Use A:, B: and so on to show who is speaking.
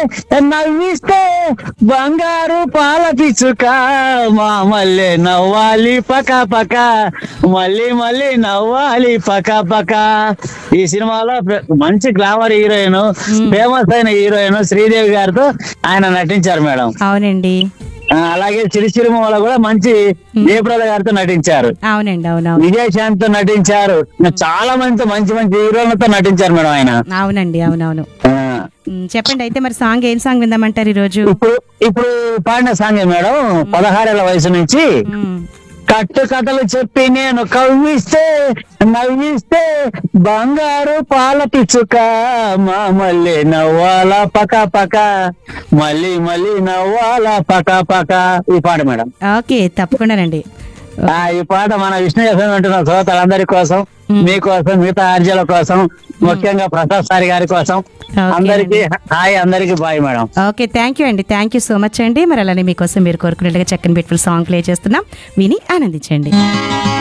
A: నవ్విస్తే బంగారు పాల పిచ్చుక మా మళ్ళీ నవ్వాలి పక పక మళ్ళీ మళ్ళీ నవ్వాలి పక పక ఈ సినిమాలో ప్ర- మంచి గ్లామర్ హీరోయిన్ ఫేమస్ అయిన హీరోయిన్ శ్రీదేవి గారితో ఆయన నటించారు మేడం
B: అవునండి
A: ఆ, అలాగే చిరుచిరుమల కూడా మంచి జయప్రద గారితో నటించారు
B: అవునండి అవునవును
A: విజయశాంత్ తో నటించారు చాలా మందితో మంచి మంచి హీరోలతో నటించారు మేడం ఆయన
B: అవునండి అవునవును
A: ఆ,
B: ఉమ్, చెప్పండి అయితే మరి సాంగ్ ఏం సాంగ్ విందామంటారు ఈరోజు
A: ఇప్పుడు ఇప్పుడు పాడిన సాంగ్ మేడం పదహారేళ్ల వయసు నుంచి
B: ఉమ్,
A: కట్టు కథలు చెప్పి నేను కవ్విస్తే నవ్విస్తే బంగారు పాల పిచ్చుక మా మళ్ళీ నవ్వాల పక పక మళ్ళీ మళ్ళీ నవ్వాల పక పక ఈ పాట మేడం
B: ఓకే తప్పకుండానండి
A: ఆ ఈ పాట మన విష్ణు ఎఫ్ఎం వింటున్న శ్రోతలందరి కోసం మీకోసం మిగతా ఆర్జల కోసం ముఖ్యంగా ప్రసాద్ సారి గారి కోసం
B: ఓకే
A: అందరికి హాయ్ అందరికి bye madam
B: okay thank you అండి థ్యాంక్ యూ సో మచ్ అండి మరి అలానే మీకోసం మీరు కోరుకున్నట్టుగా చక్కని బ్యూటిఫుల్ సాంగ్ ప్లే చేస్తున్నాం విని ఆనందించండి